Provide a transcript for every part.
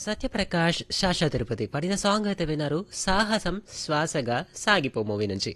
సత్యప్రకాష్ శాషా తిరుపతి పడిన సాంగ్ అయితే విన్నారు సాహసం శ్వాసగా సాగిపో మూవీ నుంచి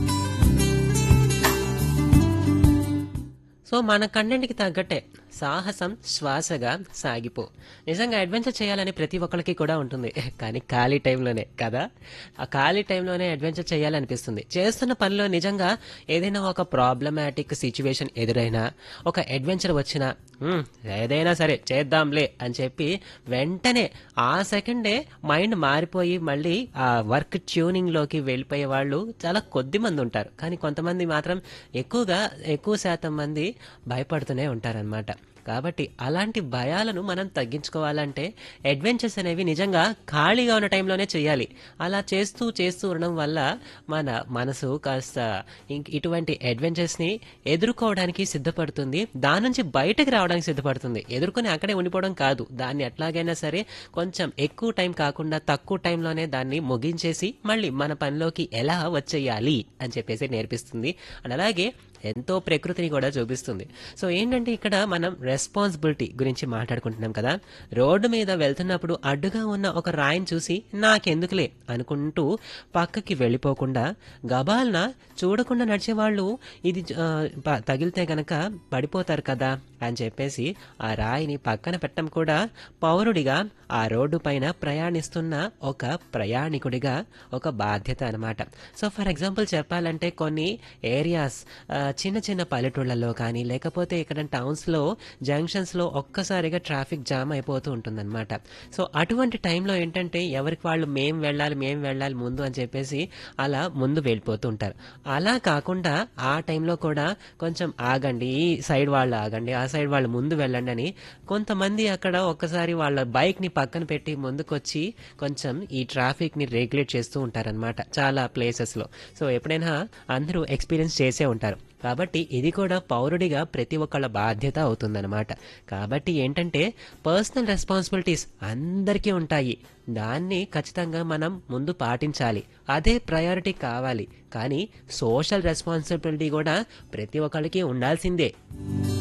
సో మన కంటెంట్కి తగ్గట్టే సాహసం శ్వాసగా సాగిపో నిజంగా అడ్వెంచర్ చేయాలని ప్రతి ఒక్కరికి కూడా ఉంటుంది కానీ ఖాళీ టైంలోనే కదా ఆ ఖాళీ టైంలోనే అడ్వెంచర్ చేయాలనిపిస్తుంది చేస్తున్న పనిలో నిజంగా ఏదైనా ఒక ప్రాబ్లమాటిక్ సిచ్యువేషన్ ఎదురైనా ఒక అడ్వెంచర్ వచ్చినా "హ్మ్, ఏదైనా సరే చేద్దాంలే అని చెప్పి వెంటనే ఆ సెకండే మైండ్ మారిపోయి మళ్ళీ ఆ వర్క్ ట్యూనింగ్లోకి వెళ్ళిపోయే వాళ్ళు చాలా కొద్ది మంది ఉంటారు కానీ కొంతమంది మాత్రం ఎక్కువగా ఎక్కువ శాతం మంది భయపడుతూనే ఉంటారనమాట కాబట్టి అలాంటి భయాలను మనం తగ్గించుకోవాలంటే అడ్వెంచర్స్ అనేవి నిజంగా ఖాళీగా ఉన్న టైంలోనే చేయాలి అలా చేస్తూ చేస్తూ ఉండడం వల్ల మన మనసు కాస్త ఇంక ఇటువంటి అడ్వెంచర్స్ని ఎదుర్కోవడానికి సిద్ధపడుతుంది దాని నుంచి బయటకు రావడానికి సిద్ధపడుతుంది ఎదుర్కొని అక్కడే ఉండిపోవడం కాదు దాన్ని ఎట్లాగైనా సరే కొంచెం ఎక్కువ టైం కాకుండా తక్కువ టైంలోనే దాన్ని ముగించేసి మళ్ళీ మన పనిలోకి ఎలా వచ్చేయాలి అని చెప్పేసి నేర్పిస్తుంది అండ్ అలాగే ఎంతో ప్రకృతిని కూడా చూపిస్తుంది సో ఏంటంటే ఇక్కడ మనం రెస్పాన్సిబిలిటీ గురించి మాట్లాడుకుంటున్నాం కదా రోడ్డు మీద వెళ్తున్నప్పుడు అడ్డుగా ఉన్న ఒక రాయిని చూసి నాకెందుకులే అనుకుంటూ పక్కకి వెళ్ళిపోకుండా గబాల్న చూడకుండా నడిచేవాళ్ళు ఇది ఆ, ప- తగిలితే గనక పడిపోతారు కదా అని చెప్పేసి ఆ రాయిని పక్కన పెట్టడం కూడా పౌరుడిగా ఆ రోడ్డు పైన ప్రయాణిస్తున్న ఒక ప్రయాణికుడిగా ఒక బాధ్యత అనమాట సో ఫర్ ఎగ్జాంపుల్ చెప్పాలంటే కొన్ని ఏరియాస్ చిన్న చిన్న పల్లెటూళ్ళల్లో కానీ లేకపోతే ఇక్కడ టౌన్స్లో జంక్షన్స్లో ఒక్కసారిగా ట్రాఫిక్ జామ్ అయిపోతూ ఉంటుందన్నమాట సో అటువంటి టైంలో ఏంటంటే ఎవరికి వాళ్ళు మేం వెళ్ళాలి మేం వెళ్ళాలి ముందు అని చెప్పేసి అలా ముందు వెళ్ళిపోతూ ఉంటారు అలా కాకుండా ఆ టైంలో కూడా కొంచెం ఆగండి ఈ సైడ్ వాళ్ళు ఆగండి ఆ సైడ్ వాళ్ళు ముందు వెళ్ళండి అని కొంతమంది అక్కడ ఒక్కసారి వాళ్ళ బైక్ ని పక్కన పెట్టి ముందుకొచ్చి కొంచెం ఈ ట్రాఫిక్ ని రెగ్యులేట్ చేస్తూ ఉంటారన్నమాట చాలా ప్లేసెస్ లో సో ఎప్పుడైనా అందరూ ఎక్స్పీరియన్స్ చేసే ఉంటారు కాబట్టి ఇది కూడా పౌరుడిగా ప్రతి ఒక్కళ్ళ బాధ్యత అవుతుందన్నమాట కాబట్టి ఏంటంటే పర్సనల్ రెస్పాన్సిబిలిటీస్ అందరికీ ఉంటాయి దాన్ని ఖచ్చితంగా మనం ముందు పాటించాలి అదే ప్రయారిటీ కావాలి కానీ సోషల్ రెస్పాన్సిబిలిటీ కూడా ప్రతి ఒక్కరికి ఉండాల్సిందే